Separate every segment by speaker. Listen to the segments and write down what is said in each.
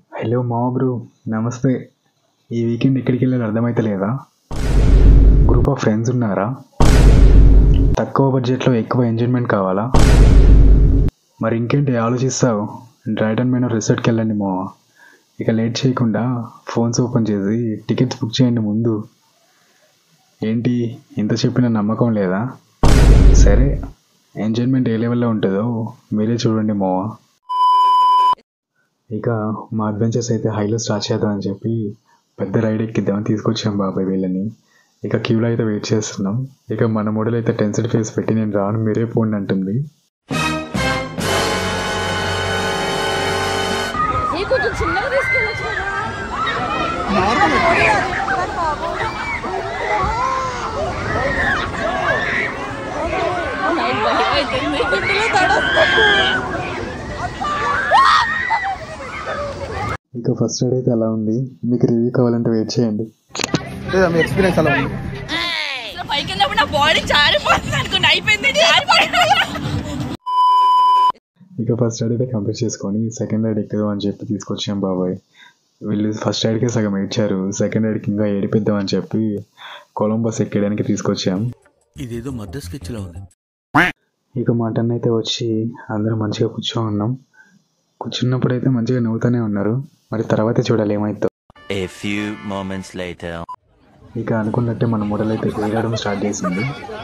Speaker 1: Hello మా bro నమస్తే ఈ వీకెండ్ ఎక్కడికి వెళ్ళాలో అర్థమైతలేదా గ్రూప్ ఆఫ్ ఫ్రెండ్స్ ఉన్నారా తక్కువ బడ్జెట్లో ఎక్కువ ఎంజాయ్మెంట్ కావాలా మరి ఇంకేంటి ఆలోచిస్తావు డ్రైడన్ మైన రిసార్ట్కి వెళ్ళండి మా ఇక లేట్ చేయకుండా ఫోన్స్ ఓపెన్ చేసి టికెట్స్ బుక్ చేయండి ముందు ఏంటి ఇంత చెప్పిన నమ్మకం లేదా సరే ఎంజాయ్మెంట్ ఏ లెవెల్లో ఉంటుందో మీరే చూడండి మోవా ఇక మా అడ్వెంచర్స్ అయితే హైలో స్టార్ట్ చేద్దామని చెప్పి పెద్ద రైడ్ ఎక్కిద్దామని తీసుకొచ్చాం బాబాయ్ వీళ్ళని ఇక క్యూలో అయితే వెయిట్ చేస్తున్నాం ఇక మన మోడల్ అయితే టెన్సిడ్ ఫేస్ పెట్టి నేను రాను మీరే పోండి అంటుంది
Speaker 2: ఏ కొంచెం చిన్నగా తీసుకెళ్ళచ్చు కదా నైట్ భయం అవుతుంది. గుండెలో తడొస్తుంది.
Speaker 1: ఇక ఫస్ట్ రైడ్ అయితే అలా ఉంది మీకు రివ్యూ కావాలంటే వెయిట్ చేయండి
Speaker 3: లేదా మీ ఎక్స్పీరియన్స్ అలా ఉంది
Speaker 2: అసలు పైకి వెళ్ళినప్పుడు నా బాడీ జారిపోతుంది అనుకుని అయిపోయింది జారిపోయింది
Speaker 1: ఇక ఫస్ట్ రైడ్ అయితే కంప్లీట్ చేసుకొని సెకండ్ రైడ్ ఎక్కుదాం అని చెప్పి తీసుకొచ్చాం బాబాయ్ వీళ్ళు ఫస్ట్ రైడ్కే సగం ఏడ్చారు సెకండ్ రైడ్కి ఇంకా ఏడిపిద్దాం అని చెప్పి కొలంబస్ ఎక్కడానికి తీసుకొచ్చాం
Speaker 4: ఇదేదో మద్ద స్కెచ్ లా ఉంది
Speaker 1: ఇక మటన్ అయితే వచ్చి అందరం మంచిగా కూర్చో ఉన్నాం కూర్చున్నప్పుడు అయితే మంచిగా నవ్వుతూనే ఉన్నారు మరి తర్వాత చూడాలి ఏమైద్దో
Speaker 5: A few moments later.
Speaker 1: ఇక అనుకున్నట్టే మన మోడల్ అయితే వేయడం స్టార్ట్ చేసింది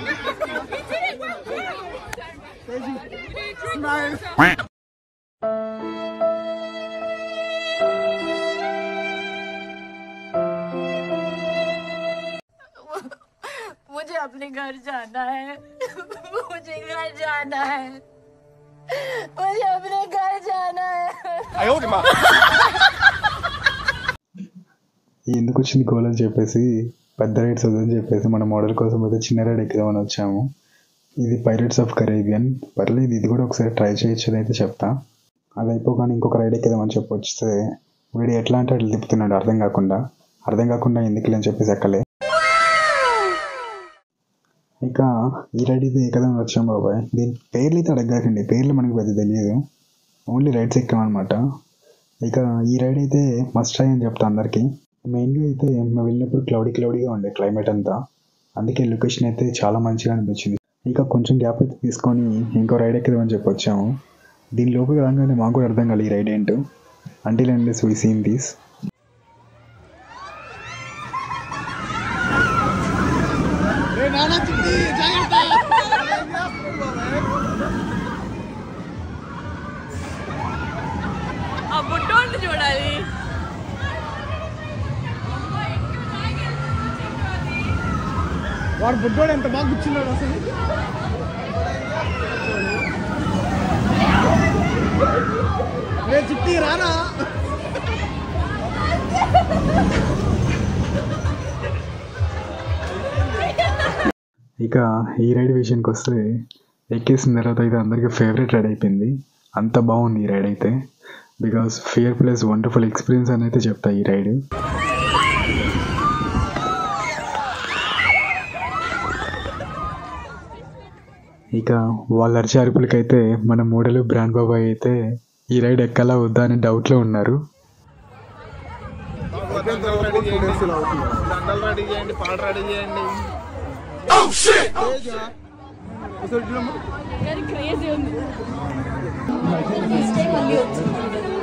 Speaker 2: मुझे अपने घर जाना है मुझे घर जाना है मुझे अपने घर जाना है
Speaker 1: ఎందుకు వచ్చింది గోల్ అని చెప్పేసి పెద్ద రైడ్స్ వద్దని చెప్పేసి మన మోడల్ కోసం అయితే చిన్న రైడ్ ఎక్కుదామని వచ్చాము ఇది పైరేట్స్ ఆఫ్ కరేబియన్ పర్లేదు ఇది కూడా ఒకసారి ట్రై చేయొచ్చు అని అయితే చెప్తా అది అయిపోగానే ఇంకొక రైడ్ ఎక్కుదామని చెప్పి వస్తే వీడు ఎట్లా అంటే అట్లా తిప్పుతున్నాడు అర్థం కాకుండా అర్థం కాకుండా ఎందుకు అని చెప్పేసి ఎక్కలే ఇక ఈ రైడ్ అయితే ఎక్కదామని వచ్చాం బాబాయ్ దీని పేర్లు అయితే అడగకండి పేర్లు మనకు పెద్ద తెలియదు ఓన్లీ రైడ్స్ ఎక్కామన్నమాట ఇక ఈ రైడ్ అయితే మస్ట్ ట్రై అని చెప్తా అందరికీ మెయిన్గా అయితే మేము వెళ్ళినప్పుడు క్లౌడీ క్లౌడీగా ఉండే క్లైమేట్ అంతా అందుకే లొకేషన్ అయితే చాలా మంచిగా అనిపించింది ఇక కొంచెం గ్యాప్ అయితే తీసుకొని ఇంకో రైడ్ ఎక్కుదామని చెప్పి వచ్చాము దీని లోపలికి రాగానే మాకు కూడా అర్థం కాలేదు ఈ రైడ్ ఏంటో అంటే అండి వీ సీన్ దీస్
Speaker 2: ఆ బుట్టోడిని చూడాలి
Speaker 3: వాడు బుడ్డోడు ఎంత బాగా కూర్చున్నాడు అసలు రే చిట్టి రానా
Speaker 1: ఇక ఈ రైడ్ విషయానికి వస్తే ఎక్కేసిన తర్వాత అయితే అందరికీ ఫేవరెట్ రైడ్ అయిపోయింది అంత బాగుంది ఈ రైడ్ అయితే because fear plus wonderful experience అని అయితే చెప్తా ఈ రైడ్ ఇక వాళ్ళ అరిచే అరుపులకైతే మన మోడల్ బ్రాండ్ బాబాయ్ అయితే ఈ రైడ్ ఎక్కాలా వద్దా అని డౌట్లో ఉన్నారు
Speaker 3: దండలు రెడీ చేయండి పాట రెడీ చేయండి
Speaker 2: క్రేజీ ఉంది ట్విస్టే మళ్ళీ వచ్చింది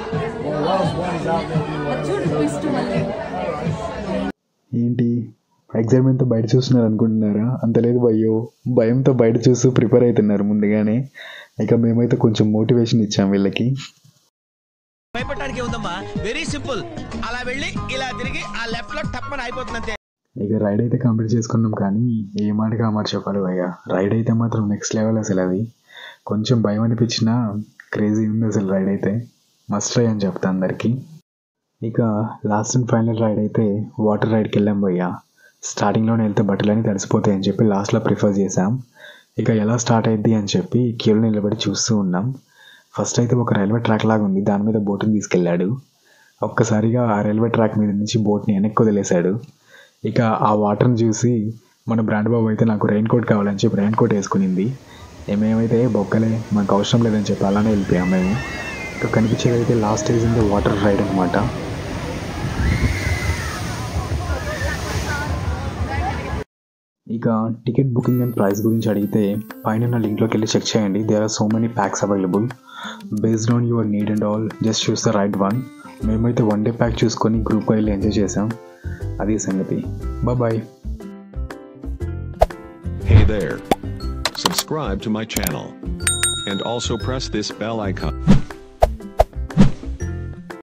Speaker 2: చూడు ట్విస్ట్ మళ్ళీ
Speaker 1: ఏంటి ఎగ్జామ్తో బయట చూస్తున్నారు అనుకుంటున్నారా అంత లేదు భయ్యో భయంతో బయట చూస్తూ ప్రిపేర్ అవుతున్నారు ముందుగానే ఇక మేమైతే కొంచెం మోటివేషన్ ఇచ్చాం వీళ్ళకి
Speaker 4: భయపడటానికి ఉందమ్మా వెరీ సింపుల్ అలా వెళ్ళి ఇలా తిరిగి ఆ లెఫ్ట్ లో టప్పని అయిపోతుంది అంతే
Speaker 1: ఇక రైడ్ అయితే కంప్లీట్ చేసుకున్నాం కానీ ఏ మాటకి ఆ మాట చెప్పాలి భయ్య రైడ్ అయితే మాత్రం నెక్స్ట్ లెవెల్ అసలు అది కొంచెం భయం అనిపించినా క్రేజీ ఉంది అసలు రైడ్ అయితే మస్ట్ ట్రై అని చెప్తా అందరికీ ఇక లాస్ట్ అండ్ ఫైనల్ రైడ్ అయితే వాటర్ రైడ్కి వెళ్ళాం భయ్య స్టార్టింగ్లోనే వెళ్తే బట్టలన్నీ తడిసిపోతాయి అని చెప్పి లాస్ట్లో ప్రిఫర్ చేసాం ఇక ఎలా స్టార్ట్ అయింది అని చెప్పి క్యూలో నిలబడి చూస్తూ ఉన్నాం ఫస్ట్ అయితే ఒక రైల్వే ట్రాక్ లాగా ఉంది దాని మీద బోట్ని తీసుకెళ్ళాడు ఒక్కసారిగా ఆ రైల్వే ట్రాక్ మీద నుంచి బోట్ని వెనక్కి వదిలేశాడు ఇక ఆ వాటర్ని చూసి మన బ్రాండ్ బాబు అయితే నాకు రెయిన్ కోట్ కావాలని చెప్పి రెయిన్ కోట్ వేసుకునింది మేమైతే బొక్కలే మాకు అవసరం లేదని చెప్పి అలానే వెళ్ళిపోయాం మేము ఇక కనిపించేది అయితే last stage in the water ride అనమాట ఇక టికెట్ బుకింగ్ అండ్ ప్రైస్ గురించి అడిగితే పైన నా లింక్లోకి వెళ్ళి చెక్ చేయండి there are so many packs available based on your need and all just choose the right one మేమైతే వన్ డే ప్యాక్ చూసుకొని గ్రూప్గా వెళ్ళి ఎంజాయ్ చేసాం అది సంగతి bye
Speaker 6: Hey there. Subscribe to my channel. And also press this bell icon.